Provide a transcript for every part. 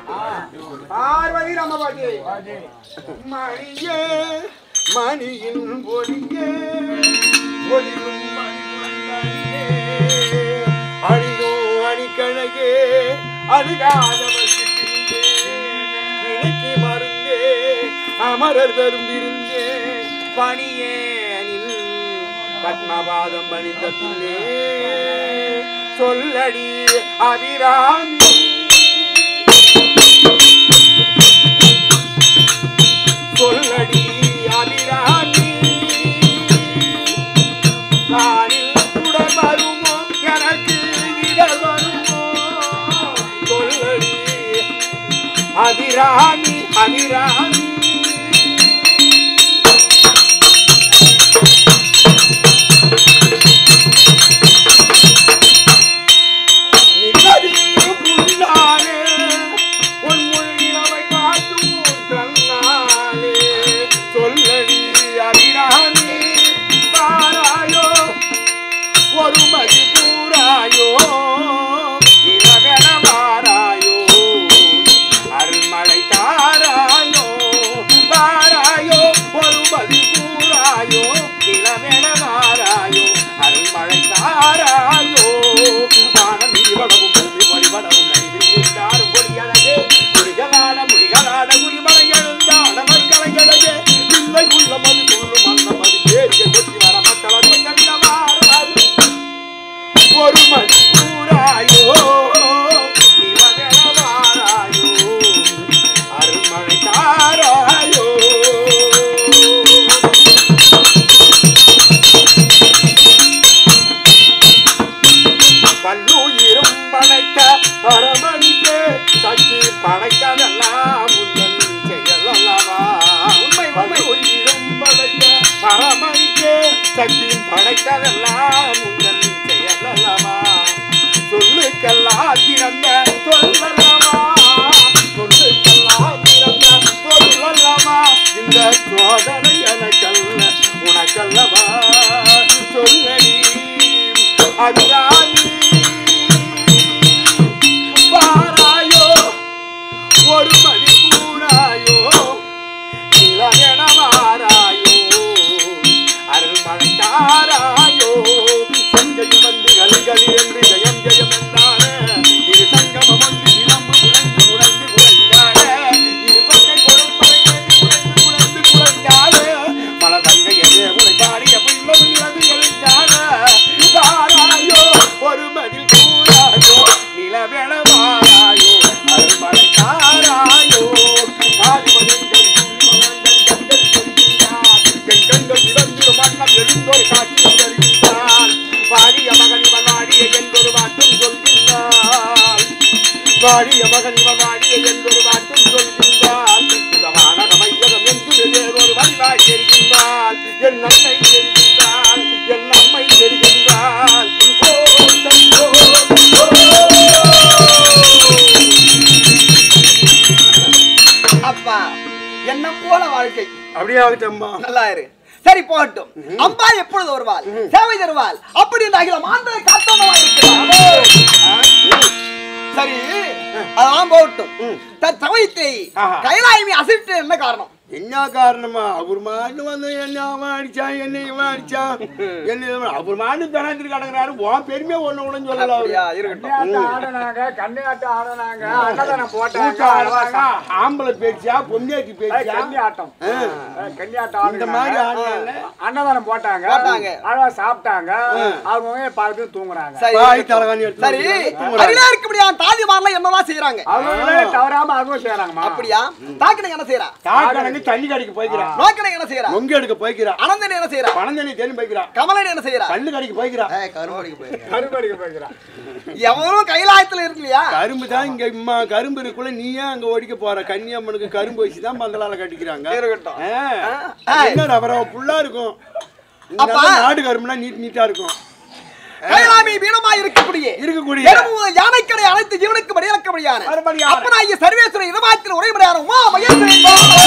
பார்வதி நம்ம பாட்டி மணியே மணியின் ஒளியே ஒளிரும் மணிமுழந்தாயே அணியோ அணிக்கழகே அழுகாதவர் வினைக்கு மருந்தே அமரர் தரும் விருந்தே பணியேனில் பத்மபாதம் பணிந்த பின்னே சொல்லடி அபிராமி சொல்லடி அபிராமி காலில் குடல் வருமோ எனக்கு இடர் வருமோ சொல்லடி அபிராமி அபிராமி நிகழியும் முன்னாலே உன் முன்னிலவை காட்டும் கண்ணாலே சொல்லடி அபிராமி பாராயோ ஒரு மதி கூறாயோ நிலவென மாறாயோ அருள்மழை தாராயோ பாராயோ ஒரு மதி கூறாயோ நிலவென மாறாயோ அருள்மழை தாராயோ வானம் இவளவும் பூமி வழிபடவும் நடிவிருந்தாரும் கொடியழகே குடிகளான முடிகளான குடிமலை எழுந்தான மறுகலையழகே இல்லை உள்ள மது கொள்ளும் அந்த மது பேருக்கு கொட்டி வர மக்கள் கண்டவாறு ஒரு மணி கூறாயோ நிலவரவாராயோ அருள்மழை தாராயோ பல்லுயிரும் படைத்த பரமனிக்கே சக்தி படைத்ததெல்லாம் முந்தன் செயலல்லவா உண்மை பல்லுயிரும் படைத்த பரமனிக்கே சக்தி படைத்ததெல்லாம் முந்தன் செயலல்லவா சொல்லுக்கெல்லாம் பிறந்த சொல்லல்லவா சொல்லுக்கெல்லாம் பிறந்த சொல்லல்லவா இந்த சோதனை எனக்கல்ல உனக்கல்லவா சொல்லடி அபிராமி பாராயோ ஒரு மணி கூடாயோ இளகண மாறாயோ அருள்மழை தாராயோ சங்கையில் வந்து கலிகளி என்று ஜெயம் ஜெயம் என்றான இரு சங்கம மொழி விளம்பு குழந்து குழந்து குழந்தாட இரு பக்கை கொடுப்பதை குழந்து குழந்து குழந்தாட மலதங்கையே உனை பாடிய பின்பு நிலவு எழுந்தாட பாராயோ ஒரு மதில் கூறாயோ நிலவெள மாறாயோ அருள்மழை தாராயோ ஆதிபதங்கள் குடிமகன்கள் கண்கள் சொல்கின்றார் என் கண்கள் சிவந்திரும் வண்ணம் எழுந்தோர் காட்சி வருகின்றார் வாடிய மகன் இவன் வாடிய என்றொரு வாட்டும் சொல்கின்றார் வாடிய மகன் இவன் வாடிய என்றொரு வாட்டும் சொல்கின்றார் சுதமான மையகம் என்று வேறொரு வழிவாய் தெரிகின்றார் என் நன்மை தெரிகின்றார் என் நன்மை தெரிகின்றார் ஓ தந்தோ அப்பா என்ன போல வாழ்க்கை அப்படியே ஆகட்டம்மா நல்லா இரு சரி போகட்டும் அம்பா எப்பொழுது வருவாள் சேவை தருவாள் அப்படி இந்த அகில மாந்த காத்தவா இருக்கிறார் சரி அதெல்லாம் போகட்டும் தன் சமயத்தை ஆஹா. கைலாயமி அசைத்து என்ன காரணம் என்ன காரணமா அவர் மாட்டு வந்து என்ன அவன் அடிச்சான் என்ன இவன் அடிச்சான் என்ன இவன் அவர் மாட்டு தனத்தில் கிடக்குறாரு உன் பெருமையா ஒண்ணு ஒண்ணு சொல்லல அவரு அப்படியா இருக்கட்டும் கன்னியாட்டம் ஆடுனாங்க கன்னியாட்டம் ஆடுனாங்க அன்னதானம் போட்டாங்க கூட்டம் ஆடுவாங்க, ஆம்பளை பேச்சியா பொம்மியாட்டி ஏய், பேச்சியா கன்னியாட்டம் ஏய், கன்னியாட்டம் இந்த ஆடுனாங்க. மாதிரி ஆடுனாங்க. அன்னதானம் போட்டாங்க போட்டாங்க. அழகா சாப்பிட்டாங்க அவங்க பாதி பேர் தூங்குறாங்க சரி பாய் தலகாணி எடுத்து சரி தூங்குறாங்க. அகிலா இருக்கபடியா தாதிமாரெல்லாம் என்னதான் செய்யறாங்க அவங்களே தவறாம அதுவும் செய்யறாங்கம்மா அப்படியா தாக்கணங்க என்ன செய்யறா தாக்கணக்கு தண்ணி கடைக்கு போய்க்கிறான் நோக்கணங்க என்ன செய்யறா நொங்கு எடுக்க போய்க்கிறான் அனந்தன் என்ன செய்யறா பணம் தண்ணி தேடி போய்க்கிறான் கமலன் என்ன செய்யறா கல்லு கடைக்கு போய்க்கிறான் கருப்படிக்க போய்க்கிறான் எவனும் கைலாயத்துல இருக்கலையா கரும்பு தான் இங்க இம்மா கரும்பு இருக்குள்ள நீ ஏன் அங்க ஓடிக்க போற கன்னியம்மனுக்கு கரும்பு வச்சு தான் பந்தலால கட்டிக்கிறாங்க இருக்கட்டும் ஆ. ஆ. என்ன ரவரம் புல்லா இருக்கும் அப்பா. நல்ல நாடு கரும்புனா நீட் நீட்டா இருக்கும் கைலாமி வீணமாய் இருக்கக்கூடிய இருக்கக்கூடிய எறும்பு முதல் யானைக்கடை அனைத்து ஜீவனுக்கு மடியாக்கப்படியான மறுபடியான. அப்பனாகிய சர்வேஸ்வரன் இதமாத்தில் உரைமுறையான உமா மகேஸ்வரன்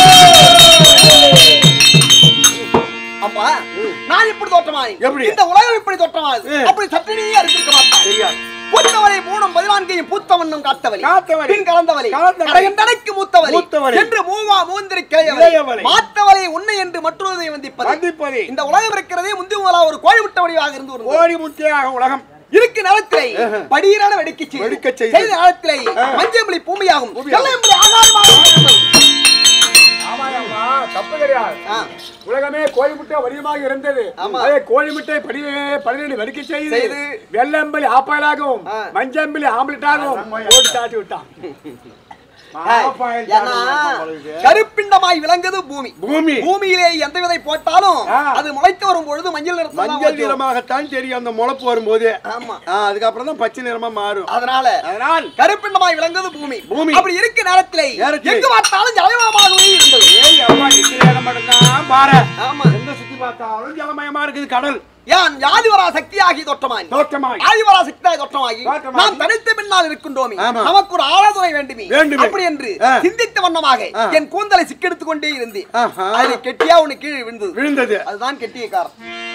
அப்பா நான் இப்படி தோற்றமாய் எப்படி? இந்த உலகம் இப்படி தோற்றமாய் ம். அப்படி சற்றே அறிந்திருக்க மாட்டான் தெரியாது பூத்தவளை மூணும் பதினான்கையும் பூத்தவண்ணும் காத்தவளை காத்தவளை. பின் கலந்தவளை கலந்தவளை. கடையந்தனைக்கு மூத்தவளை மூத்தவளை. என்று மூவா மூந்திரி இளையவளை. கிளையவளை மாத்தவளை உன்னை என்று மற்றொரு வந்திப்பது வந்திப்பது இந்த உலகம் இருக்கிறதே முந்தி முதலா ஒரு கோழி முட்டை வடிவாக இருந்து ஒரு கோடி முட்டையாக உலகம் இருக்கு நிலத்திலே படியீரான வெடிக்க வெடிக்கச் செய்து. செய்த நிலத்திலே மஞ்சம்பளி பூமியாகும் பூமியாகும். வெள்ளையம்பளி ஆகாரமாகவும் இருந்தது. ஆமாயம்மா தப்பு கிடையாது ஆ, உலகமே கோழி முட்டை வடிவமாக இருந்தது ஆமா. அதே கோழி முட்டை படி பன்னிரண்டு வெடிக்க செய்து செய்து. வெள்ளம்பலி ஆப்பாயிலாகவும் ஆ. மஞ்சம்பலி ஆம்லெட்டாகவும் ஓடி தாட்டி விட்டான் ஏய், ஏன்னா கருப்பிண்டமாய் விளங்குது பூமி பூமி பூமியிலே எந்த விதை போட்டாலும் ஆ. அது முளைத்து வரும் பொழுது மஞ்சள் நிறத்துல தான் மஞ்சள் முளைக்கும். நிறமாகத்தான் தெரியும் அந்த முளைப்பு வரும்போது ஆமா ஆ, அதுக்கப்புறம் தான் பச்சை நிறமா மாறும் அதனால அதனால் கருப்பிண்டமாய் விளங்குது பூமி பூமி. அப்படி இருக்க நேரத்திலே நேரத்திலே. எங்கு பார்த்தாலும் ஜலமயமாகவே இருந்தது ஏய் அப்பா நிக்கிற இடம் மட்டும்தான் பாரு ஆமா எங்க சுத்தி பார்த்தாலும் ஜலமயமா இருக்குது கடல் யான் யாதிவரா சக்தியாகி தோற்றமாய் தோட்டமாய் ஆதிவரா சக்தியாகி தோற்றமாகி தோற்றமாகி. நாம் தனித்த பின்னால் இருக்கின்றோமே ஆமா. நமக்கு ஒரு ஆலோசனை வேண்டுமே வேண்டுமே. அப்படி என்று ஆ. சிந்தித்த வண்ணமாக ஆ. என் கூந்தலை சிக்கெடுத்துக் கொண்டே இருந்தேன் ஆஹா. அதில் கெட்டியா ஒண்ணு கீழே விழுந்தது விழுந்தது அதுதான் கெட்டிய காரம்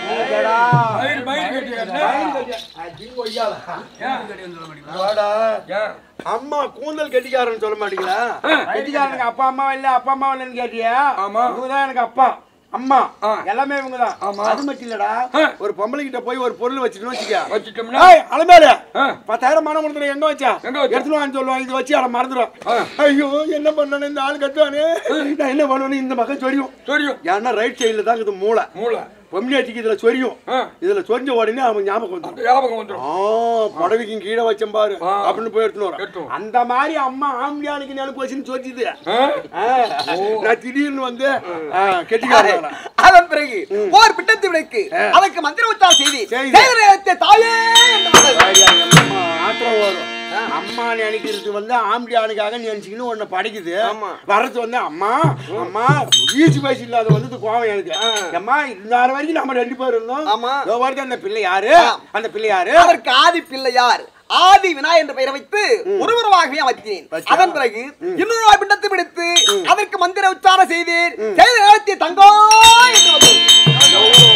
வாடா. அம்மா கூந்தல் கெட்டிக்காரன் சொல்ல மாட்டீங்களா கெட்டிக்காரனுக்கு அப்பா அம்மா இல்ல அப்பா அம்மா இல்லன்னு கேட்டியா ஆமா. இவங்கதான் எனக்கு அப்பா அம்மா ஆ. எல்லாமே இவங்கதான் ஆமா. அது மட்டும் இல்லடா ஆ. ஒரு பொம்பளை கிட்ட போய் ஒரு பொருள் வச்சுட்டு வச்சுக்க வச்சுட்டோம்னா ஏய், அலமேலு ஆ. பத்தாயிரம் மனம் கொடுத்துரு எங்க வச்சா எங்க வச்சா? எடுத்துட்டு வான்னு சொல்லுவாங்க இது வச்சு அதை மறந்துடும் ஆ. ஐயோ என்ன பண்ணணும் இந்த ஆள் கட்டுவானே நான் என்ன பண்ணணும் இந்த மகன் சொரியும் தெரியும் ஏன்னா ரைட் சைடுல தான் இது மூளை மூளை பொம்னியாச்சிக்கு இதுல சொரியும் ஆ. இதுல சொரிஞ்ச உடனே அவன் ஞாபகம் வந்துடும் அந்த ஞாபகம் வந்துடும் ஆ புடவைக்கும் கீழே வச்சேன் பாரு ஆ. அப்படின்னு போய் எடுத்துன்னு வரோம் எடுத்துன்னு வரோம். அந்த மாதிரி அம்மா ஆம்பியானுக்கு நினைப்பு வச்சுன்னு சொல்லிச்சுது ஆ? நான் திடீர்னு வந்து கெட்டிக்காரன் அதன் பிறகு போர் பிட்டத்து விடைக்கு அதற்கு மந்திர உச்சாரம் செய்தி செய்தி. செய்த நேரத்தை தாயே என்று வந்தது. ஆத்திரம் வரும் அம்மா நினைக்கிறது வந்து ஆம்பியானுக்காக நினைச்சுக்கின்னு உன்னை படைக்குது ஆமா. வர்றது வந்து அம்மா அம்மா ஈச்சு வயசு இல்லாத வந்து கோவம் எனக்கு அம்மா இந்த நேரம் வரைக்கும் நம்ம ரெண்டு பேரும் இருந்தோம் ஆமா. இதோ வருது அந்த பிள்ளை யாரு அந்த பிள்ளை யாரு அதற்கு ஆதி பிள்ளையார் ஆதி வினா என்ற பெயரை வைத்து ஒருவருவாகவே அமைத்தேன் வச்சா? அதன் பிறகு இன்னொரு பிண்டத்தை பிடித்து அதற்கு மந்திர உச்சாரம் செய்தேன் செய்த நேரத்தை தங்கோ என்று வந்தது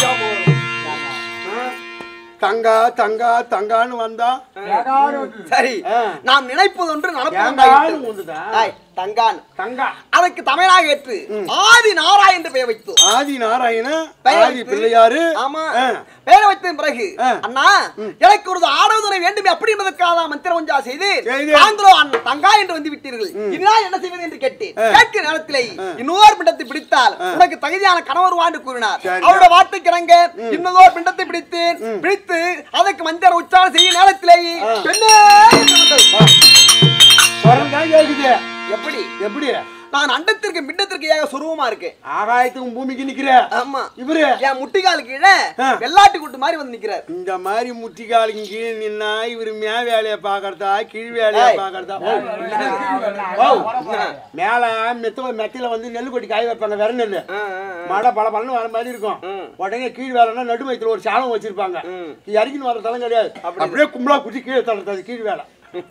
தங்கா தங்கா தங்கான்னு வந்தா சரி ஆ. நாம் நினைப்பது ஒன்று நடப்பது ஏங்கான்னு ஒன்றாயிற்று. உண்டுதா? ஆய், தங்கான் தங்கா அதற்கு தமிழாக ஏற்று ஆதி நாரா என்று பெயர் வைத்தோம் ஆதி நாராயண பெயர் ஆதி வைத்து- பிள்ளையாரு ஆமா ஆ. பெயரை வைத்த பிறகு ஆ. அண்ணா எனக்கு ஒரு ஆடவுதனை வேண்டுமே அப்படி என்பதற்காக தான் மந்திர ஒன்றா செய்து செய்து. தாங்களோ அண்ணன் தங்கா என்று வந்து விட்டீர்கள் இதனால் என்ன செய்வது என்று கேட்டேன் கேட்க நேரத்திலே இன்னொரு பிண்டத்தை பிடித்தால் உனக்கு தகுதியான கணவர் வாண்டு கூறினார் சரி. அவரோட வார்த்தைக்கு இணங்க இன்னொரு பிண்டத்தை பிடித்தேன் பிடித்து அதற்கு மந்திர உச்சாரம் செய்ய நேரத்திலேயே பெண்ணே என்று வந்தது. குரல் தான் கேக்குது எப்படி எப்படி நான் அண்டத்திற்கு பிண்டத்திற்கு ஏக சுருவமா இருக்கேன் ஆகாயத்துக்கும் பூமிக்கு நிக்கிற ஆமா இவரு என் முட்டிகால் கீழே ஆ. வெள்ளாட்டு கூட்டு மாதிரி வந்து நிக்கிறார் இந்த மாதிரி முட்டிக்காலுக்கு கீழே நின்னா இவரு மே வேலையை பாக்கறதா கீழ் வேலையை ஏய். பாக்கறதா ஓ, மேல மெத்த மெத்தில வந்து நெல் கொட்டி காய வைப்பாங்க வேற நெல்லு மழை பல பலன்னு வர மாதிரி இருக்கும் உடனே கீழ் வேலைன்னா நடு வயிற்றுல ஒரு சாலம் வச்சிருப்பாங்க இறக்கின்னு வர தலம் கிடையாது அப்படியே கும்பலா குச்சி கீழே தள்ளுறது கீழ் வேலை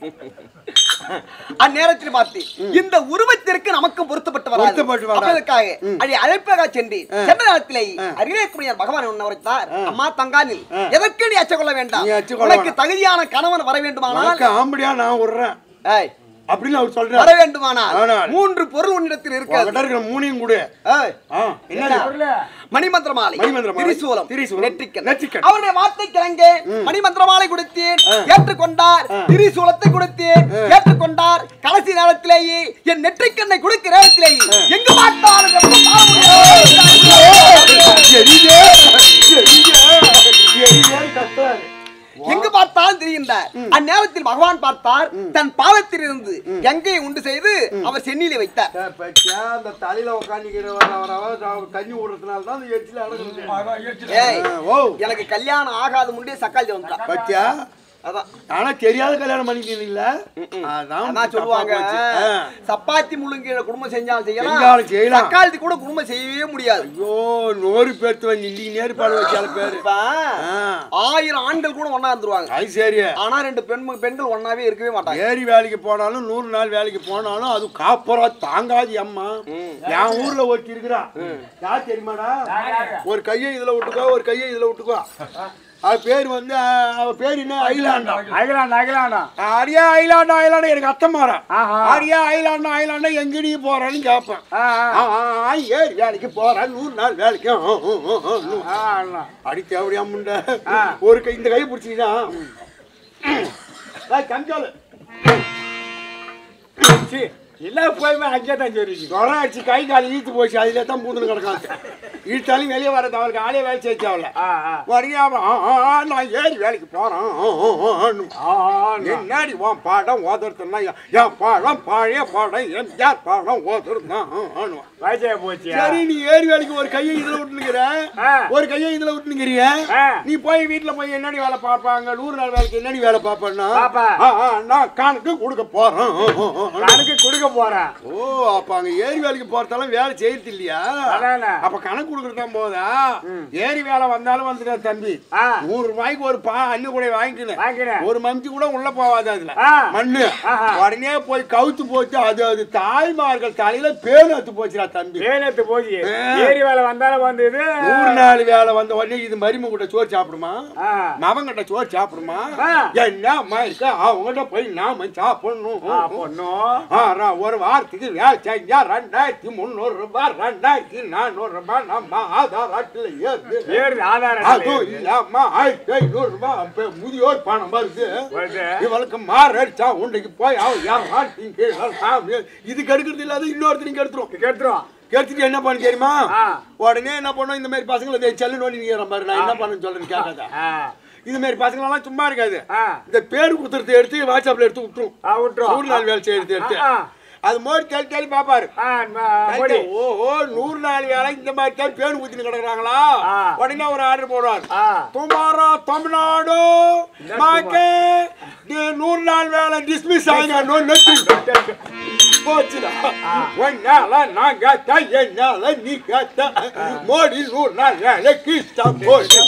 அந்நேரத்தில் பார்த்து இந்த உருவத்திற்கு நமக்கு பொருத்தப்பட்டு வராது பொருத்தப்பட்டு வராது. அப்பதற்காக அடி அழைப்பாக சென்றேன் சென்ற நேரத்திலே அருகே குடியார் பகவான் உன்னை உரைத்தார் அம்மா தங்கானில் எதற்கு நீ அச்சம் கொள்ள வேண்டாம் நீ அச்சம் கொள்ள உனக்கு தகுதியான கணவன் வர வேண்டுமானால் உனக்கு ஆம்படியா நான் விடுறேன் ஏய், அப்படின்னு அவர் வர சொல்றாரு வேண்டுமானால் ஆனால். மூன்று பொருள் உன்னிடத்தில் இருக்காது உன்கிட்ட இருக்கிற மூணையும் கொடு ஏய், ஆ, என்னது மணிமந்திர மாலை மணிமந்திர மாலை, திரிசூலம் திரிசூலம், நெற்றிக்கண் நெற்றிக்கண். அவருடைய வார்த்தை கிழங்க மணிமந்திர மாலை கொடுத்தேன் ஏற்றுக்கொண்டார் திரிசூலத்தை கொடுத்தேன் ஏற்றுக்கொண்டார் கடைசி நேரத்திலேயே என் நெற்றிக்கண்ணை கொடுக்கிற நேரத்திலேயே எங்கு பார்த்தாலும் வெப்பம் தாழ முடியாது. எரியுதே, எரியுதே, எரியுதேன்னு கத்துறாரு. எங்கு பார்த்தாலும் தெரிகின்றார் அந்நேரத்தில் பகவான் பார்த்தார் தன் பாதத்தில் இருந்து கங்கையை உண்டு செய்து அவர் சென்னியிலே வைத்தார் ஏய், பச்சை, அந்த தலையில உட்காந்துக்கிறவர் அவர் அவர் தண்ணி விடுறதுனால தான் அந்த எச்சில அடங்குது ஏய் ஆ, ஓ எனக்கு கல்யாணம் ஆகாத முன்னே சக்கால் வந்துட்டான் பத்தியா அதான் ஆனா தெரியாத கல்யாணம் பண்ணிக்கிறீங்களா அதான் அதான் சொல்லுவாங்க தப்பா போச்சு. ஆ. சப்பாத்தி முள்ளுங்கிற குடும்பம் செஞ்சாலும் செய்யலாம் செஞ்சாலும் செய்யலாம். தக்காளி கூட குடும்பம் செய்யவே முடியாது ஐயோ நோறு பேர்த்து வந்து இன்னைக்கு நேர்பாடு வச்சால பேரு இப்ப ஆ, ஆயிரம் ஆண்கள் கூட ஒண்ணா இருந்துருவாங்க அது சரி ஆனா ரெண்டு பெண் பெண்கள் ஒண்ணாவே இருக்கவே மாட்டாங்க ஏரி வேலைக்கு போனாலும் நூறு நாள் வேலைக்கு போனாலும் அது காப்பரா தாங்காது அம்மா என் ஊர்ல ஒருத்தி இருக்கிறா யார் தெரியுமாடா ஒரு கையை இதுல விட்டுக்கோ ஒரு கையை இதுல விட்டுக்கோ அவ பேர் வந்து அஹ், அவ பேர் என்ன ஐலாண்டா அகிலாண்டா அகிலாண்டா அரியா ஐலாண்டா ஐலாண்டா எனக்கு அத்தம் மாறா ஆஹா. அரியா ஐலாண்டா ஐலாண்டா எங்க நீ போறான்னு கேட்பேன் ஆ, ஆ. ஆ, ஆ, ஆ, ஏறி வேலைக்கு போறேன் நூறு நாள் வேலைக்கு ஆ, ஆ, ஆ, ஆ, ஆ. ஆ, அண்ணா. அடி தேவடியா முண்டை ஆ. ஒரு கை இந்த கை பிடிச்சிக்கிட்டா கஞ்சாலு சீ, இல்ல போய் அங்கே தான் சொல்லிச்சு கொரம் அடிச்சு கை கால் இழுத்து போச்சு அதுல தான் பூந்துன்னு கிடக்காது இழுத்தாலும் வெளியே வர அவருக்கு ஆளே வேலை செய்ய தேவையில்ல ஆ ஆ வரியாம ஆ, ஆ, ஆ, நான் ஏறி வேலைக்கு போறேன் ஆ, ஆ, ஆ, ஆன்னு. ஆ, ஆ, அண்ணா. என்னடி உன் பாடம் ஓதுறதுனா என் பாடம் பழைய பாடம் என் யார் பாடம் ஓதுறதுதான் வயசாகி போச்சு சரி நீ ஏறி வேலைக்கு ஒரு கையை இதுல விட்டுனுக்கிற ஆ. ஒரு கையை இதுல விட்டுனுக்கிறிய ஆ. நீ போய் வீட்டுல போய் என்னடி வேலை பார்ப்பாங்க நூறு நாள் வேலைக்கு என்னடி வேலை பார்ப்பேன்னா பாப்பா. ஆ, ஆ, நான் கணக்கு கொடுக்க போறேன் ஆ, ஆ, ஆ, ஆ. கணக்கு கொடுக்க போறேன் ஓ அப்ப அங்க ஏரி வேலைக்கு போறதாலும் வேலை செய்யறது இல்லையா அதானே. அப்ப கணக்கு கொடுக்கறது தான் போதா ஏரி வேலை வந்தாலும் வந்துட்டா தம்பி ஆ. நூறு ரூபாய்க்கு ஒரு பா அள்ளி கூட வாங்கிக்கினேன் வாங்கிக்கினேன். ஒரு மம்தி கூட உள்ள போகாது அதுல ஆ. மண்ணு ஆஹா. உடனே போய் கவுத்து போச்சு அது அது தாய்மார்கள் தலையில பேரு அத்து போச்சுடா தம்பி ஏனத்து போச்சு ஆ. ஏரி வேலை வந்தாலும் வந்தது நூறு நாள் வேலை வந்த உடனே இது மரும கிட்ட சோறு சாப்பிடுமா ஆ. மவங்கிட்ட சோறு சாப்பிடுமா ஆ. என்னம்மா இருக்க அவங்ககிட்ட போய் நாம சாப்பிடணும் ஆ, பொண்ணும் ஆறா, ஒரு வாரத்துக்கு வேலை செஞ்சா ரெண்டாயிரத்தி முந்நூறு ரூபாய் ரெண்டாயிரத்தி நானூறு ரூபாய் நம்ம ஆதார் அட்டில் ஏத்து ஏறு ஆதாரம் அதுவும் இல்லாம ஆயிரத்தி ஐநூறு ரூபாய் அப்ப முதியோர் பணம் வருது வருது. இவளுக்கு மாரடிச்சா உண்டைக்கு போய் அவன் யாரும் இது கெடுக்கிறது இல்லாத இன்னொருத்தரையும் கெடுத்துரும் கேட்டுரும் கெடுத்துட்டு என்ன பண்ணு தெரியுமா ஆ. உடனே என்ன பண்ணும் இந்த மாதிரி பசங்களை செல்லு நோண்டி நிக்கிற மாதிரி நான் என்ன பண்ணு சொல்றேன்னு கேட்காத ஆ இது மாதிரி பசங்களெல்லாம் சும்மா இருக்காது ஆ இந்த பேர் கொடுத்துறது எடுத்து வாட்ஸ்அப்ல எடுத்து விட்டுரும் ஆ விட்டுரும் நூறு நாள் வேலை செய்யறது எடுத்து ஆ, அது மோடி தேடி தேடி பாப்பாரு ஆ ம- மொழி ஓஹோ நூறு நாள் வேலை இந்த மாதிரி தான் பேன் ஊத்தின்னு கிடக்குறாங்களா ஆ. உடனே ஒரு ஆர்டர் போடுவார் ஆ துமாரா தமிழ்நாடு மாக்கே நீ நூறு நாள் வேலை டிஸ்மிஸ் ஆகணும் போச்சுடா ஒன்னால நான் கேட்டா என்னால நீ கேட்ட மோடி நூறு நாள் வேலை கிஸ்டம் போடு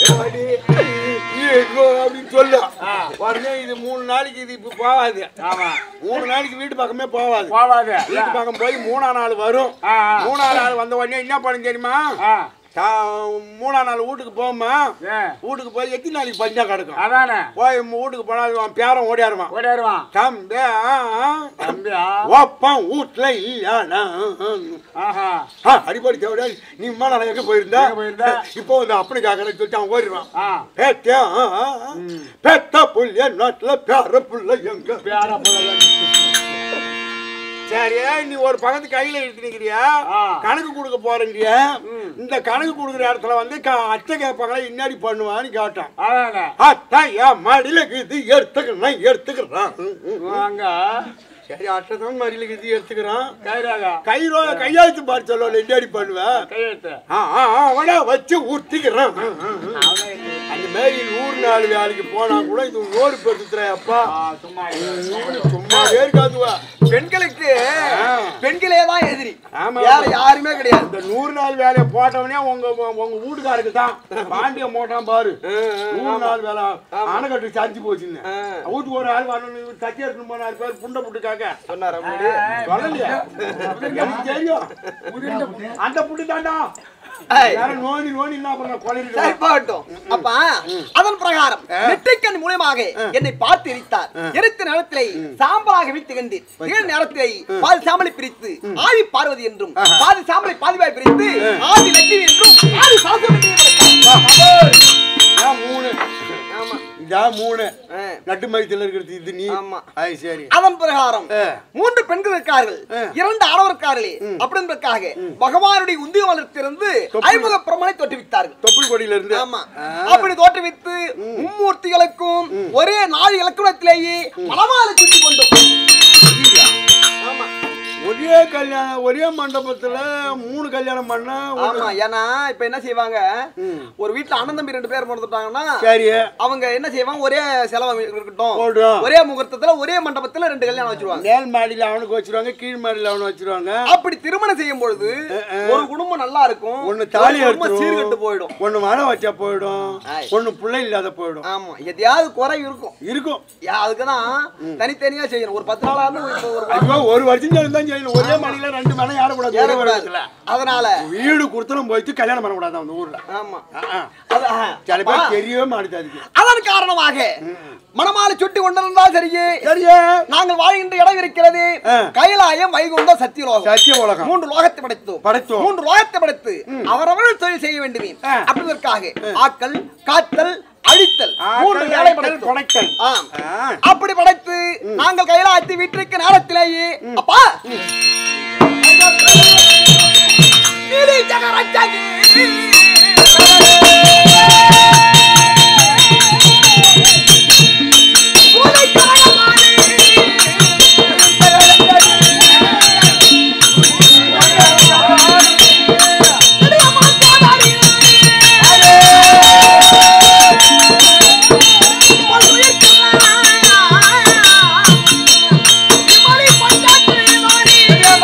ஐயோ, அப்படின்னு சொல்லு உடனே இது மூணு நாளைக்கு இது இப்ப போகாது ஆமா மூணு நாளைக்கு வீட்டு பக்கமே போகாது போவாது வீட்டு பக்கம் போய் மூணா நாள் வரும் ஆ, ஆ. மூணா நாள் வந்த உடனே என்ன பண்ணு தெரியுமா ஆ தா- மூணா நாள் வீட்டுக்கு போமா ஏ வீட்டுக்கு போய் எத்தனை நாளைக்கு பஞ்சா கிடக்கும் அதானே போய் உம் வீட்டுக்கு போனா அவன் பேரன் ஓடியாருவான் ஓடிடுவான் தம்பி ஆ, ஆ. தம்பியா ஓப்பன் வீட்டுல இல்லையானா ஆஹா அடிப்படை தேவையா நீ விமான எங்க போயிருந்தா எங்க போயிருந்த? இப்போ வந்து அப்படி கேட்கறேன்னு சொல்லிட்டு அவன் ஓடிடுவான் ஆ பேத்தியா ஆ, ஆ, ஆ. பெத்த புள்ள நாட்டுல பேர புள்ள எங்க பேரா சரி நீ ஒரு பக்கத்து கையில எடுத்துக்கிறியா ஆ. கணக்கு கொடுக்க போறேங்கிறியா இந்த கணக்கு கொடுக்குற இடத்துல வந்து க- அத்தை கேட்பாங்களா என்னடி பண்ணுவான்னு கேட்டான் அதானே அத்தா என் மடியில இது எடுத்துக்கிறேன் எடுத்துக்கிறான் வாங்க சரி அத்தை தான் மடியில இது எடுத்துக்கிறான் கைராக கைரோ கையாழ்த்து பாரு சொல்லுவோம் என்னடி பண்ணுவேன் கையெழுத்து ஆ, ஆ, ஆ, அவனை வச்சு ஊத்திக்கிறான் அந்த மாதிரி நூறு நாள் வேலைக்கு போனா கூட இது ஓடு பெருத்துறேன் அப்பா சும்மா சும்மாவே இருக்காதுவா பெண்களுக்கு ஆ. பெண்களே தான் எதிரி ஆமா. வேற யாருமே கிடையாது இந்த நூறு நாள் வேலையை போட்டவனே உங்க உங்க வீட்டுக்காருக்கு தான் பாண்டிய போட்டான் பாரு நூறு நாள் வேலை அணைக்கட்டு சாஞ்சி போச்சுன்னு வீட்டுக்கு ஒரு ஆள் வரணும் தட்டி எடுத்துன்னு போனாரு பேர் புண்டை புட்டுக்காக சொன்னாரா சொல்லலையா எனக்கு தெரியும் அந்த புட்டு தாண்டா ஏய். வேற நோண்டி நோண்டி என்ன பண்ண சரி கொலையிட்டு போகட்டும் அப்ப அதன் பிரகாரம் நெற்றிக்கண் மூலமாக என்னை பார்த்து எரித்தார் எரித்த நேரத்திலே சாம்பலாக வைத்து கண்டீர் ஏழு நேரத்திலே பாதி சாம்பலை பிரித்து ஆதி பார்வதி என்றும் பாதி சாம்பலை பாதிவாய் பிரித்து ஆதி லட்சுமி என்றும் ஆதி சாஸ்திரம் என்றும் படைத்தார். இதான் மூணு ஆமா இதான் மூணு ஆ. நட்டு மையத்தில் இருக்கிறது இது நீ ஆமா. அது சரி அதன் பிரகாரம் ஆ. மூன்று பெண்கள் இருக்கார்கள் ஆ. இரண்டு ஆடவர் இருக்கார்களே அப்படின்றதுக்காக பகவானுடைய உந்திய வளர்த்திருந்து ஐமுக பிரமனை தோற்றுவித்தார்கள் தொப்புள் கொடியில இருந்து ஆமா அப்படி தோற்றுவித்து மும்மூர்த்திகளுக்கும் ஒரே நாள் இலக்கணத்திலேயே மனமாலை சுற்றி கொண்டோம் ஆமா ஒரே கல்யாணம் ஒரே மண்டபத்துல மூணு கல்யாணம் பண்ணா ஒரு- ஆமா ஏன்னா இப்ப என்ன செய்வாங்க ஒரு வீட்டுல அண்ணன் தம்பி ரெண்டு பேர் பிறந்துட்டாங்கன்னா சரி அவங்க என்ன செய்வாங்க ஒரே செலவு இருக்கட்டும் போடுறோம். ஒரே முகூர்த்தத்துல ஒரே மண்டபத்துல ரெண்டு கல்யாணம் வச்சிருவாங்க மேல் மாடியில அவனுக்கு வச்சிருவாங்க கீழ் மாடியில அவனு வச்சிருவாங்க அப்படி திருமணம் செய்யும் பொழுது ஒரு குடும்பம் நல்லா இருக்கும் ஒண்ணு தாலி ஒரு குடும்பம் எடுத்துரும். சீர்கெட்டு போயிடும் ஒண்ணு மனம் வச்சா போயிடும் ஆய். ஒண்ணு பிள்ளை இல்லாத போயிடும் ஆமா எதையாவது குறை இருக்கும் இருக்கும் யா, அதுக்குதான் தனித்தனியா செய்யணும் ஒரு பத்து நாளா இருந்து ஒரு- ஒரு ஐயோ ஒரு வருஷம் தான் செய்யணும் ஒரே ஒரே மணில ரெண்டு மணி ஏறக்கூடாது ஒரே ஏறக்கூடாது. வருடத்துல. அதனால வீடு கொடுத்தனும் போயிட்டு கல்யாணம் பண்ணக்கூடாது அந்த ஊர்ல ஆமா ஆ, ஆ. அது, ஆ. சில அப்பா, பேர் தெரியவே மாட்டுது அதுக்கு அதன் காரணமாக மணமாலை சுட்டி கொண்டிருந்தால் சரியே சரியே நாங்கள் வாழ்கின்ற இடம் இருக்கிறது ஆ. கைலாயம் வைகுண்ட சத்தியலோகம் சத்திய உலகம் மூன்று லோகத்தை படைத்தோம் படைத்தோம். மூன்று லோகத்தை படைத்து அவரவர்கள் தொழில் செய்ய வேண்டுமே ஆ. அப்படிதற்காக ஆக்கல் காத்தல் அழித்தல் ஆக்கல், மூன்று வேலை அழித்தல், படைத்தோம் படைத்தல். ஆம். ஆ. அப்படி படைத்து நாங்கள் கைலாயத்தை விட்டிருக்க நேரத்திலேயே அப்பா நீலி ஜகரஜகி. பூனை கரகமானி. இடியமான் போதாடி. பல்லுயிர் விமலி பஞ்சாட்சி வாணி.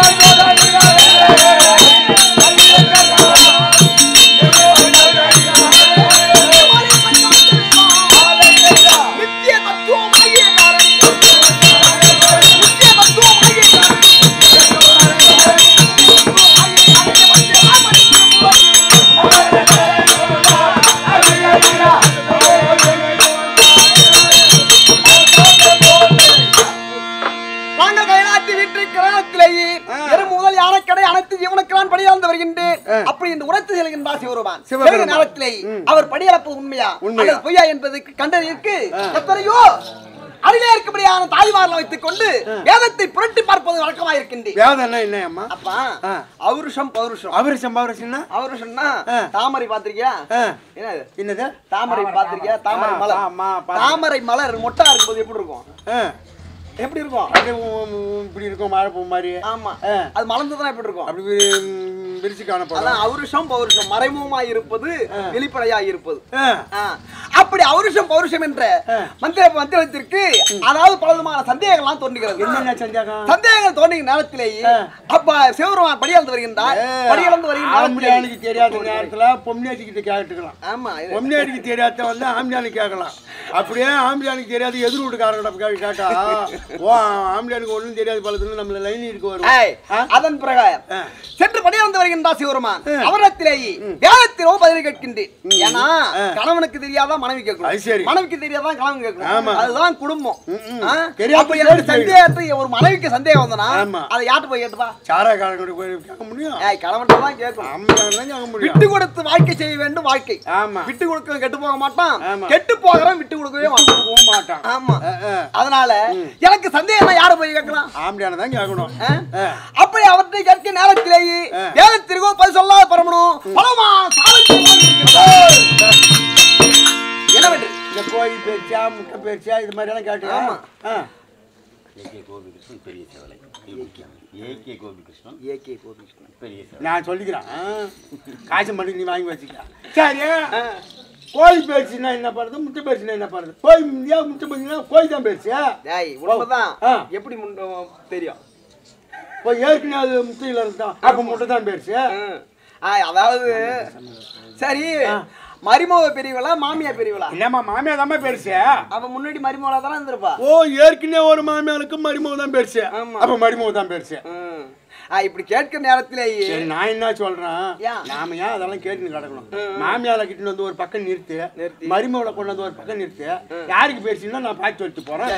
விமலி பஞ்சாட்சி வாணி. நித்திய தத்துவமாகிய காரணி. நித்திய தத்துவமாகிய காரணி. நாங்கள் கைலாத்தி வீட்டு கிரகத்திலேயே எறும்பு முதல் யானைக்கடை அனைத்து ஜீவனுக்கு நான் படியாழ்ந்து வருகின்றேன் அப்படி என்று உரைத்து செல்கின்றார் சிவருமான் சிவபெருமான். சிவ நேரத்திலே அவர் படியளப்பு உண்மையா உண்மையா. அல்லது பொய்யா என்பதற்கு கண்டறியற்கு எத்தனையோ அருகே இருக்கும்படியான தாய்மார்களை வைத்துக் கொண்டு வேதத்தை புரட்டி பார்ப்பது வழக்கமாயிருக்கின்றேன் வேதம் என்ன அம்மா அப்பா ஆ. அவருஷம் பௌருஷம் அவரிசம் பௌரிசம்னா அவருஷம்னா ஆ. தாமரை பாத்திருக்கியா ஆ. என்னது என்னது தாமரை பாத்திருக்கியா தாமரை ஆ, மலர் ஆமா, பாத்து- தாமரை மலர் மொட்டா இருக்கும்போது எப்படி இருக்கும் ஆ. எப்படி இருக்கும் அப்படியே உ- உ- இப்படி இருக்கும் மழை பூ மாதிரி ஆமா ஆ. அது மலர்ந்ததுனா எப்படி இருக்கும் அப்படி வி- ம், விரிச்சு காணப்படும் அதான் அவருஷம் பௌருஷம் மறைமுகமாய் இருப்பது வெளிப்படையாய் இருப்பது ஆ. ஆ. அப்படி அவருஷம் பௌருஷம் என்ற மந்திர மந்திரத்திற்கு அதாவது பலவிதமான சந்தேகங்கள்லாம் தோன்றுகிறது என்னென்ன சந்தேகம் சந்தேகங்கள் தோன்றிய நேரத்திலேயே அப்ப சிவருமான் படியளந்து வருகின்றார் படியளந்து வருகின்ற நேரத்திலேயே ஆம்பளையானுக்கு தெரியாத நேரத்துல பொம்னியாச்சி கிட்ட கேட்டுக்கலாம் ஆமா இது- பொம்னியாடிக்கு தெரியாத வந்து ஆம்பளையானுக்கு கேட்கலாம் அப்படியே ஆம்பளையானுக்கு தெரியாது எதிர் வீட்டுக்காரங்கிட்ட கே- கேட்டா ஓ ஆம்பளையானுக்கு ஒண்ணும் தெரியாது பழத்துல நம்மள லைன் இருக்கு வரும் ஏய், ஆ? அதன் பிரகாரம் ஆ. சென்று படியளந்து வருகின்றார் சிவருமான் ஆ. அவரிடத்திலேயே வேதத்திலோ பதில் கேட்கின்றேன் ஏன்னா ஆ. கணவனுக்கு தெரியாதான் மனைவி அது கேட்கணும் சரி. மனைவிக்கு தெரியாதான் கணவன் கேட்கணும் ஆமா. அதுதான் குடும்பம் ம். ஆ? தெரியாத அப்ப எனக்கு கேள்வி. சந்தேகத்தை ஒரு மனைவிக்கு சந்தேகம் வந்தனா ஆமா. அதை யார்கிட்ட போய் கேட்டுப்பா சாரா காரங்கிட்ட போய் கேட்க முடியும் ஏய் கணவன்கிட்ட தான் கேட்கணும் ஆம்பளையானு தான் கேட்க முடியும் விட்டு கொடுத்து வாழ்க்கை செய்ய வேண்டும் வாழ்க்கை ஆமா விட்டு கொடுக்க கெட்டு போக மாட்டான் ஆமா. கெட்டு போகிறவன் விட்டு கொடுக்கவே மாட்டான் போக மாட்டான் ஆமா ஆ, ஆ. அதனால எனக்கு சந்தேகம் யாரை போய் கேட்கலாம் ஆம்பளையான தான் கேட்கணும் ஆ? ஆ. அப்படி அவற்றை கேட்க நேரத்திலேயே ஆ. வேதத்திற்கோ பதில் சொல்லாத பரமணும் பலமா என்னவென்று இந்த கோயில் பேச்சா முட்டை பேச்சா இது மாதிரி எல்லாம் கேட்டியா ஆமா. ஆ. ஏகே கோபிகிருஷ்ணன் பெரிய சேவலை ஏகே கோபிகிருஷ்ணன் ஏகே கோபிகிருஷ்ணன் பெரிய சேவலை நான் சொல்லிக்கிறேன் ஆ. காசு மட்டும் நீ வாங்கி வச்சுக்க சரி கோயில் பேச்சுன்னா என்ன பண்ணுறது முட்டை பேச்சுன்னா என்ன பண்ணுறது கோயில் இந்தியா முட்டை பேச்சுன்னா கோயில் தான் பேச்சு டேய் உண்மைதான் ஆ. எப்படி முண்டம் தெரியும் இப்போ ஏற்கனவே அது முட்டையில் இருந்தான் அப்போ முட்டை தான் பேச்சு ம். ஆ, அதாவது சரி மருமக பெரியவளா மாமியா பெரியவளா இல்லம்மா மாமியா தாம்மா பெருசு அவ முன்னாடி மருமகளா தானே இருந்திருப்பா ஓ ஏற்கனவே ஒரு மாமியாளுக்கு மருமக தான் பெருசு ஆமா. அப்போ மருமக தான் பெருசு ம். ஆ, இப்படி கேட்கிற நேரத்திலேயே சரி நான் என்ன சொல்றேன் ஏன்? நாம ஏன் அதெல்லாம் கேட்டுன்னு கிடக்கணும் மாமியால கிட்ட வந்து ஒரு பக்கம் நிறுத்து நிறுத்தி. மருமகளை கொண்டு வந்து ஒரு பக்கம் நிறுத்து யாருக்கு பேசுனா நான் பார்த்து வச்சு போறேன்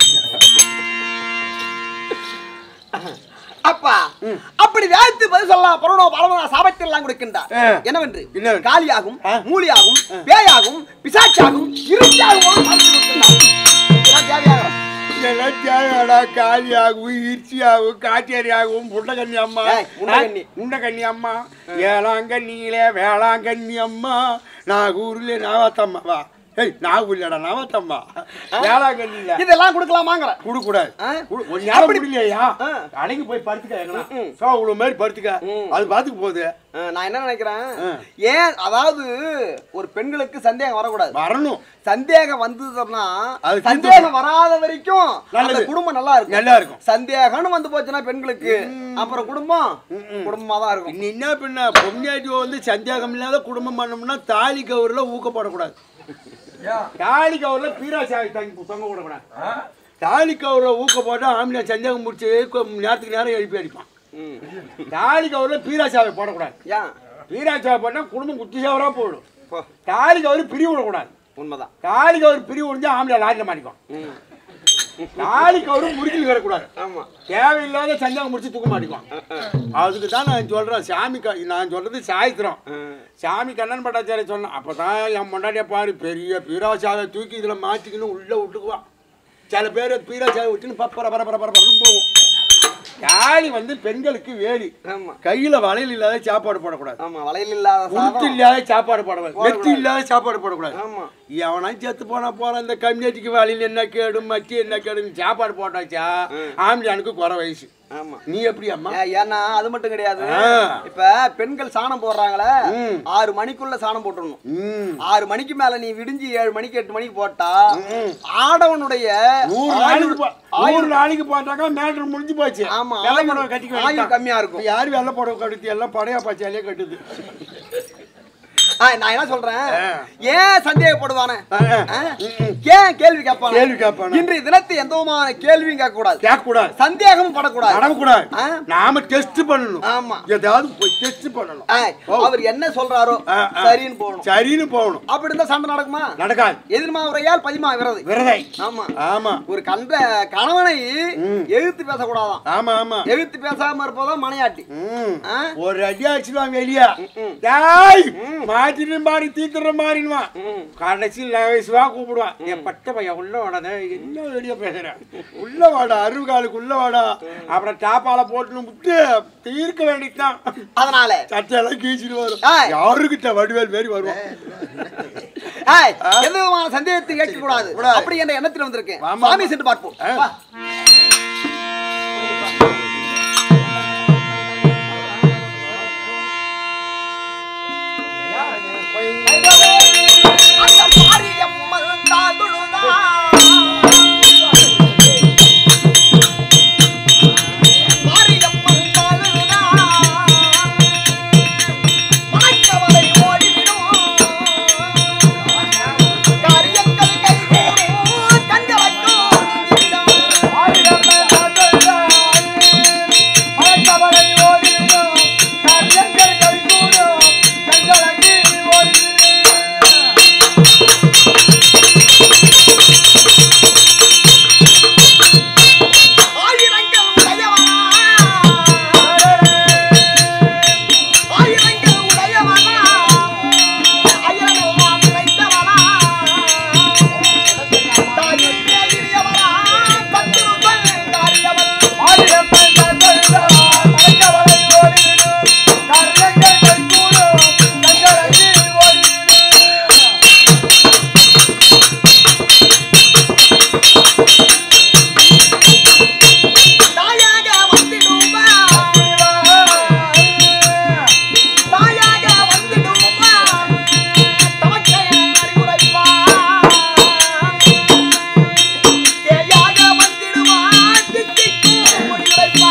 அப்பா அப்படி வேத்து பதில் சொல்லலாம் பரவனோ பரவனா சாபத்தில் எல்லாம் கொடுக்கின்றார் ஆ. என்னவென்று என்னவென்று? காளியாகும் ஆ. மூலியாகும் பேயாகும் பிசாச்சாகும் இருட்டாகவும் சாபத்தில் கொடுக்கின்றார் இதெல்லாம் தேவையாகிறோம். இதெல்லாம் தேவையாடா காலியாகவும் ஈர்ச்சியாகவும் காட்டேரியாகவும் புண்டகண்ணி அம்மா ஏய், முண்டகன்னி. முண்டகண்ணி அம்மா ஏலாங்கண்ணியிலே வேளாங்கண்ணி அம்மா நாகூர்ல நாவாத்தம்மாவா ஏய் நாகூர்லடா நாவாத்தம்மா வேளாங்கண்ணியில இதெல்லாம் கொடுக்கலாமாங்கிற கொடுக்கூடாது ஆ? குடு- ஒரு நேரம் முடியலையா ஆ. அடங்கி போய் படுத்துக்க எங்கனா ம். சோ இவ்வளவு மாதிரி படுத்துக்க ம். அது பாத்துக்கு போகுது ஆ, நான் என்ன நினைக்கிறேன் ஆ. ஏன் அதாவது ஒரு பெண்களுக்கு சந்தேகம் வரக்கூடாது வரணும் சந்தேகம் வந்ததுன்னா அது சந்தேகம் வராத வரைக்கும் அந்த நல்லது. குடும்பம் நல்லா இருக்கும் நல்லா இருக்கும் சந்தேகம்னு வந்து போச்சுன்னா பெண்களுக்கு அப்புறம் குடும்பம் குடும்பமா தான் இருக்கும் இன்னும் என்ன பின்ன பொம்னாட்டி வந்து சந்தேகம் இல்லாத குடும்பம் பண்ணோம்னா தாலி கவுர்ல ஊக்கப்படக்கூடாது தாலி கவுர்ல பீராசாவி தங்கி தொங்க விடக்கூடாது தாலி கவுர்ல ஊக்க போட்டா ஆம்பளை சந்தேகம் முடிச்சு கொ- நேரத்துக்கு நேரம் எழுப்பி அடிப்பான் ம். தாலி கவுரில் பீராசாவை போடக்கூடாது ஏன் பீராசாவை போட்டால் குடும்பம் குட்டிசாவராக போயிடும் போ தாலி கவுரு பிரிவு விடக்கூடாது உண்மைதான் தாலி கவுரு பிரிவு விழுந்து ஆம்பளை லாரியில் மாட்டிக்கும் ம். தாலி கவுரு முடிக்கல் வரக்கூடாது ஆமா தேவையில்லாத சந்தேகம் முடிச்சு தூக்க மாட்டிக்கும் அதுக்கு தான் நான் சொல்கிறேன் சாமி க நான் சொல்கிறது சாய்த்திரம் ம். சாமி கண்ணன் பட்டாச்சாரிய சொன்னேன் அப்போ தான் என் முன்னாடியே பாரு பெரிய பீராசாவை தூக்கி இதில் மாட்டிக்கின்னு உள்ளே விட்டுக்குவான் சில பேர் பீராசாவை விட்டுன்னு பப்பர பர பர பரன்னு போகும் தாலி வந்து பெண்களுக்கு வேலி ஆமா கையில் வளையல் இல்லாத சாப்பாடு போடக்கூடாது ஆமா வளையல் இல்லாத உருட்டு சாதம் இல்லாத சாப்பாடு போடக்கூடாது நெத்தி இல்லாத சாப்பாடு போடக்கூடாது ஆமா எவனா செத்து போனா போறான் இந்த கம்யூனிட்டிக்கு வழியில் என்ன கேடும் மச்சி என்ன கேடும் சாப்பாடு போட்டாச்சா ஆம்பளையானுக்கு குறை வயசு ஆமா நீ எப்படி அம்மா ஏ- ஏன்னா அது மட்டும் கிடையாது ஆ. இப்ப பெண்கள் சாணம் போடுறாங்களே ம். ஆறு மணிக்குள்ள சாணம் போட்டுடணும் ம் ஆறு மணிக்கு மேல நீ விடிஞ்சு ஏழு மணிக்கு எட்டு மணிக்கு போட்டா ஆடவனுடைய நூறு ஆயுள்- நாளைக்கு போ- நூறு நாளைக்கு போட்டாக்கா மேட்ரு முடிஞ்சு போச்சு ஆமா, வெள்ளை ஆயுள் புடவை கட்டிக்க ஆயுள் வேண்டியதுதான். கம்மியா இருக்கும். இப்ப யாரு வெள்ளை புடவை கட்டுது எல்லாம் படையா பாய்ச்சாலே கட்டுது ஆ, நான் என்ன சொல்றேன் ஆ. ஏன் சந்தேகப்படுவானே ஆ, ஆ. ஆ? ஏன் கேள்வி கேட்பான கேள்வி கேட்பானா? இன்றைய தினத்து எந்த விதமான கேள்வியும் கேட்க கூடாது கேட்கக்கூடாது சந்தேகமும் படக்கூடாது நடக்கக்கூடாது ஆ? நாம டெஸ்ட் பண்ணணும் ஆமா ஏதாவது போய் டெஸ்ட் பண்ணணும் ஆ, அவர் என்ன சொல்றாரோ ஆ, ஆ. சரின்னு போகணும் சரின்னு போகணும் அப்படி இருந்தா சண்டை நடக்குமா நடக்காது எதிர்மா உரையால் பதிமா விரது விரதை ஆமா ஆமா ஒரு கண்ட கணவனை எதிர்த்து பேசக்கூடாதாம் ஆமா ஆமா எதிர்த்து பேசாம இருப்பதான் மனையாட்டி ம். ஆ? ஒரு அடி அடிச்சுடுவான் வெளியா டேய் மாத்திட்டு மாறி தீத்துற மாறிடுவான் கடைசி லேசுவா கூப்பிடுவான் என் பட்ட பையன் உள்ள வாடாத என்ன வெளியே பேசுறேன் உள்ள வாடா அருகாலுக்கு உள்ள வாடா அப்புறம் டாப்பால போட்டு விட்டு தீர்க்க வேண்டியதுதான் அதனால சட்டையெல்லாம் கீச்சிட்டு வரும் ஏய். யாருக்கிட்ட வடிவேல் மாரி வருவான் ஏய், எந்த விதமான சந்தேகத்தை கேட்க கூடாது கூடாது. அப்படி என்ற எண்ணத்தில் வந்திருக்கேன் ஆமா, சாமி ஆமா. சென்று பார்ப்போம் ஆ. வா. அந்த மாரியம்மன் தாதுழுதா. மாரியம்மன் தாதுழுதா. மணக்கவலை ஓடிவிடும். காரியங்கள் கைகூடும். கண்களுக்கும் ஆயிரங்கள் உடையவனா ஆயிரங்கள் உடையவனா அயலெல்லாம் நிறைந்தவனா தாயின் மேலியவனா பத்துருவன் தாரியவன் தாயாக வந்திடுவா தாயாக வந்திடுவா தமக்கை அறிவுரைப்பா தேயாக வந்திடுவா தித்திக்கும் முடிவுரைப்பா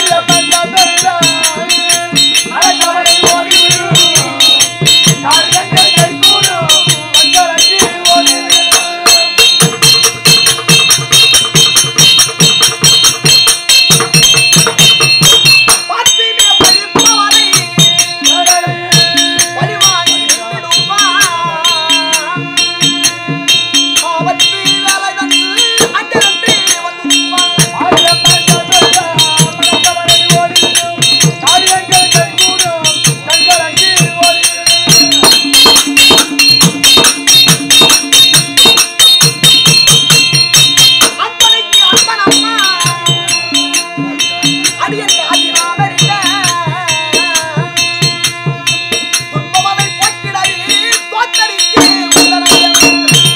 பார்த்திமே பழிப்பவரை பழிவாங்கி விடுவா ஆபத்து வேலை வந்து அண்டரன்று வந்துடுவா அன்பனைக்கு அன்பனம்மா அடியன் காதினாதரிட துன்பமதை போக்கிடவே தோத்தரித்து உந்தனைய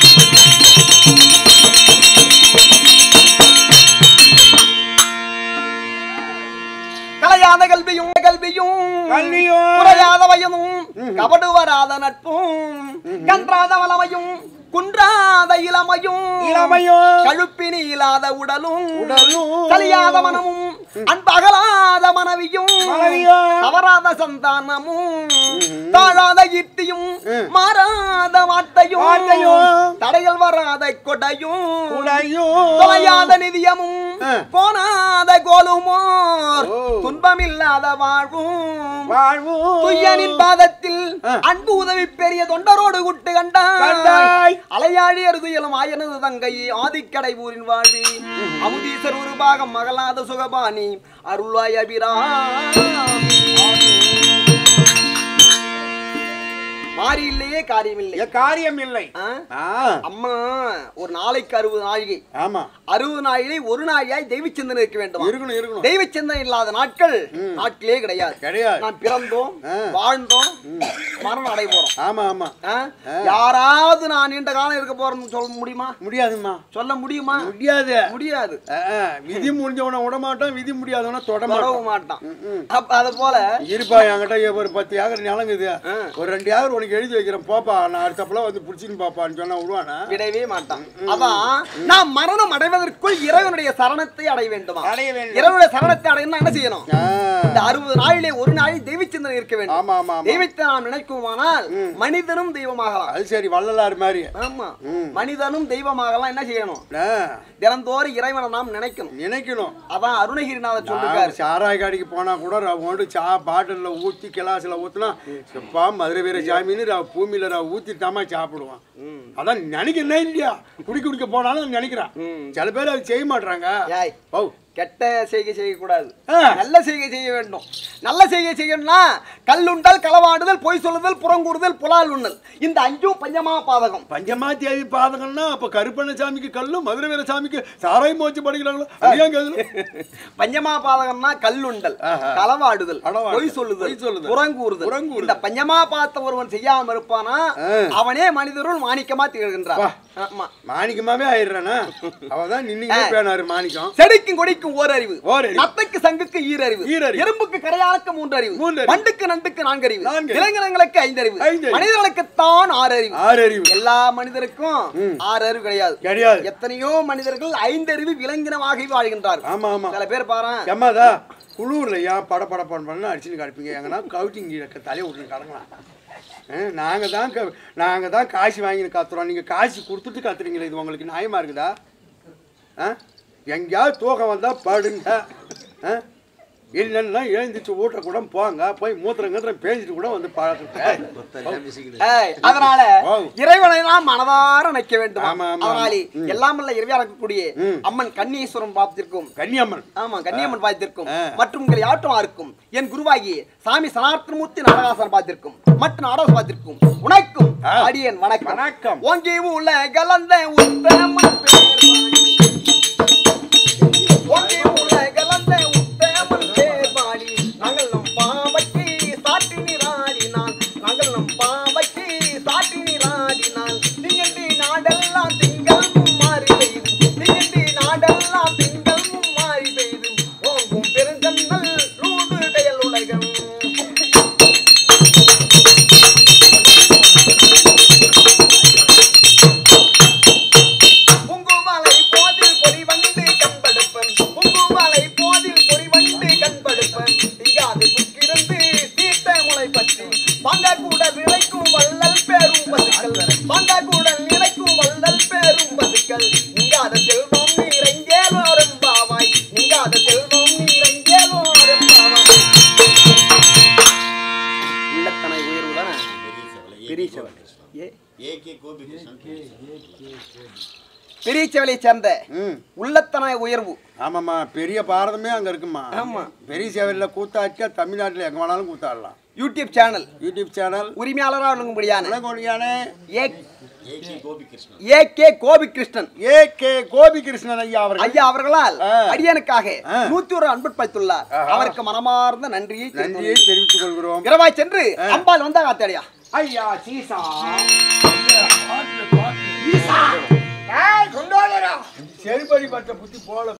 கலையாத கல்வியும் கல்வியும் கல்வியும். குறையாத வயதும் கபடு வராத நட்பும் கன்றாத வளமையும் குன்றாத இளமையும் இளமையும். கழுப்பினி இல்லாத உடலும் உடலும். கலியாத மனமும் அன்பகலாத மனைவியும் மனைவியும். தவறாத தவறாத சந்தானமும் தாழாத கீர்த்தியும் மாறாத வார்த்தையும் வார்த்தையும், தடைகள் வராத கொடையும் உடையும் தொலையாத நிதியமும் ஆ. போனாத கோலுமோர் ஓ. துன்பமில்லாத வாழ்வும் வாழ்வும் துய்யனின் பாதத்தில் ஆ. அன்பு உதவி பெரிய தொண்டரோடு குட்டு கண்டாய் கண்டாய். அலையாடி அறுதுயலும் ஆயனது தங்கை ஆதிக்கடை ஊரின் வாழ்வி அமுதீசர் ஒரு பாகம் மகளாத சுகபாணி அருள்வாய் அபிராமி மாறி இல்லையே காரியமில்லை என் காரியம் இல்லை ஆ? ஆ, அம்மா ஒரு நாளைக்கு அறுபது நாழிகை ஆமா அறுபது நாளிலே ஒரு நாளியாய் தெய்வ சிந்தனை இருக்க வேண்டும் இருக்கணும் இருக்கணும் தெய்வ சிந்தனை இல்லாத நாட்கள் நாட்களே கிடையாது கிடையாது நாம் பிறந்தோம் ஆ. வாழ்ந்தோம் மரணம் அடைய போறோம் ஆமா ஆமா ஆ? யாராவது நான் நீண்ட காலம் இருக்க போறேன்னு சொல்ல முடியுமா முடியாதும்மா சொல்ல முடியுமா முடியாது முடியாது ஆ, ஆ, விதி முடிஞ்சவன விட மாட்டோம் விதி முடியாதவன தொட தொடவும் மாட்டோம் மாட்டான் அப்ப அத போல இருப்பா என்கிட்ட ஒரு பத்து ஏக்கர் நிலங்குது ஆ. ஒரு ரெண்டு ஏக்கர் உனக்கு எழுதி வைக்கிறேன் போப்பா நான் அடுத்தப்பெல்லாம் வந்து பிடிச்சின்னு பாப்பான்னு சொன்னா விடுவானா விடவே மாட்டான் அதான் நாம் மரணம் அடைவதற்குள் இறைவனுடைய சரணத்தை அடைய வேண்டுமா அடைய வேண்டும். இறைவனுடைய சரணத்தை அடையணும்னா என்ன செய்யணும் ஆ, இந்த அறுபது நாளிலே ஒரு நாளில் தெய்வ சிந்தனை இருக்க வேண்டும் ஆமா ஆமா ஆமா தெய்வத்தை நாம் நினைக்குமானால் மனிதனும் தெய்வமாகலாம் அது சரி வள்ளலார் மாதிரி ஆமா ம். மனிதனும் தெய்வமாகலாம் என்ன செய்யணும் ஆ, தினந்தோறும் இறைவனை நாம் நினைக்கணும் நினைக்கணும் அதான் அருணகிரிநாதர் நான் சொல்லிருக்காரு சாராய கடைக்கு போனா கூட ரவ கொண்டு சா பாட்டிலில் ஊற்றி கிளாஸில் ஊற்றினா எப்பா மதுரை வீர சாமின்னு ரவ பூமியில் ரவ ஊற்றிட்டாமா சாப்பிடுவான் அதான் நினைக்கிறேன் இல்லையா குடிக்க குடிக்க போனாலும் நினைக்கிறான் சில பேர் அது செய்ய மாட்றாங்க ஏய் ஓ கெட்ட செய்கை செய்யக்கூடாது ஆ. நல்ல செய்கை செய்ய வேண்டும் நல்ல செய்கை செய்யணும்னா கல்லுண்டல் களவாடுதல் பொய் சொல்லுதல் புறங்கூறுதல் புலால் உண்ணல் இந்த அஞ்சும் பஞ்சமா பாதகம் பஞ்சமா தேதி பாதகம்னா அப்ப கருப்பண்ண சாமிக்கு கல்லும் மதுரை வீர சாமிக்கு சாராயம் மோச்சு படிக்கிறாங்களோ அதையாங்க பஞ்சமா பாதகம்னா கல்லுண்டல் ஆஹா. களவாடுதல் களவாடுதல், பொய் சொல்லுதல் பொய் சொல்லுதல், புறங்கூறுதல் புறங்கூறுதல். இந்த பஞ்சமா பாத்த ஒருவன் செய்யாம இருப்பானா ஆ. அவனே மனிதருள் மாணிக்கமா திகழ்கின்றான் வா. ஆமா மாணிக்கமாவே ஆயிடுறானா அவதான் நின்னுக்கிட்டே பேனாரு மாணிக்கம் செடிக்கும் கொடிக்கும் ஓர் அறிவு ஓர் அறிவு. நத்தைக்கு சங்குக்கு ஈரறிவு ஈரறிவு. எறும்புக்கு கரையானுக்கு மூன்று அறிவு மூன்று அறிவு. வண்டுக்கு நண்டுக்கு நான்கு அறிவு நான்கு அறிவு. இளைஞர்களுக்கு ஐந்து அறிவு ஐந்து அறிவு. மனிதர்களுக்குத்தான் ஆறு அறிவு ஆறு அறிவு எல்லா மனிதருக்கும் ஆறு அறிவு கிடையாது கிடையாது எத்தனையோ மனிதர்கள் ஐந்தறிவு விலங்கினமாக வாழ்கின்றார்கள் ஆமா ஆமா சில பேர் பாரு எம்மாதா குளூர்ல ஏன் பட பட பட பண்ண அடிச்சுன்னு கிடப்பீங்க எங்கன்னா கவுட்டிங் தலையை விட்டு கிடக்கலாம் நாங்க தான் க- நாங்க தான் காசு வாங்கின்னு கத்துறோம் நீங்க காசு கொடுத்துட்டு கத்துறீங்களே இது உங்களுக்கு நியாயமா இருக்குதா ஆ எங்கேயாவது தூக்கம் வந்தா படுங்க ஆ? இல்லைன்னா எழுந்திரிச்சு ஊட்ட கூட போங்க போய் மூத்திரம் கத்திரம் பேஞ்சிட்டு கூட வந்து பழக்கம் ஏய், அதனால ஓ. இறைவனை நாம் மனதார நினைக்க வேண்டும் ஆமா, ஆமா, அதனாலே ம். எல்லாம் வல்ல இறைவா இருக்கக்கூடிய ம். அம்மன் கண்ணீஸ்வரன் பாத்திருக்கும் கன்னியம்மன் ஆமா கன்னியம்மன் பார்த்திருக்கும் ஆ. மற்றும் உங்கள் யாட்டும் இருக்கும் என் குருவாகி சாமி சனார்த்தமூர்த்தி நடராசன் பார்த்திருக்கும் மற்றும் நாடகம் பார்த்திருக்கும் உனக்கும் ஆ. அடியன் வணக்கம் வணக்கம் ஓங்கி உள்ள கலந்த உத்தமன் பேர்வாணி. ஓங்கி உள்ள கலந்த உத்தமன் பேர்வாணி. நாங்கள் நம் பாவைக்கு சாட்டி நீராடினான். நாங்கள் நம் பாவைக்கு சாட்டி நீராடினான். திங்கட்டி நாடெல்லாம் திங்கள் மும்மாறி பெய்து. திங்கட்டி நாடெல்லாம் திங்கள் மும்மாறி பெய்து. ஓங்கும் பெருங்கண்ணல் ரூடு கயல் உலகம் பூங்குமலை போதில் பொறி வந்து கண்படுப்பன் பூங்குமலை போதில் பொறி வந்து கண்படுப்பன் திங்காது புக்கிருந்து தீர்த்த முளை பற்றி பாங்க கூட நிலைக்கும் வள்ளல் பேரும் பசுக்கள் பாங்க கூட நிலைக்கும் வள்ளல் பேரும் பசுக்கள் நீங்காத செல்வம் நீரங்கேலோரும் பாவாய் நீங்காத செல்வம் நீரங்கேலோரும் பாவாய் உள்ளத்தனை உயர்வுதானே பெரிய செவல் ஏ ஏகே கோபிகிருஷ்ணன் பெரிய செவலை சேர்ந்த ம் உள்ளத்தனாய் உயர்வு ஆமாம்மா பெரிய பாரதமே அங்க இருக்குமா ஆமா. பெரிய சேவையில் கூத்தாச்சா தமிழ்நாட்டில் எங்க வேணாலும் கூத்தாடலாம் யூடியூப் சேனல் யூடியூப் சேனல் உரிமையாளராக விளங்கும்படியான உலகொழியானே A AK Gopikrishnan A K Gopikrishnan A K Gopikrishnan ஐயா அவர்கள் ஐயா அவர்களால் ஆ. அடியனுக்காக ஆ. நூத்தி ஒரு அன்பு பைத்துள்ளார் ஆஹா. அவருக்கு மனமார்ந்த நன்றியை நன்றியை தெரிவித்துக் கொள்கிறோம் இரவாய் சென்று அம்பாள் வந்தா காத்தாடியா ஐயா சீசா ஏய், கொண்டு வாங்கடா. செருப்படி பட்ட புத்தி போல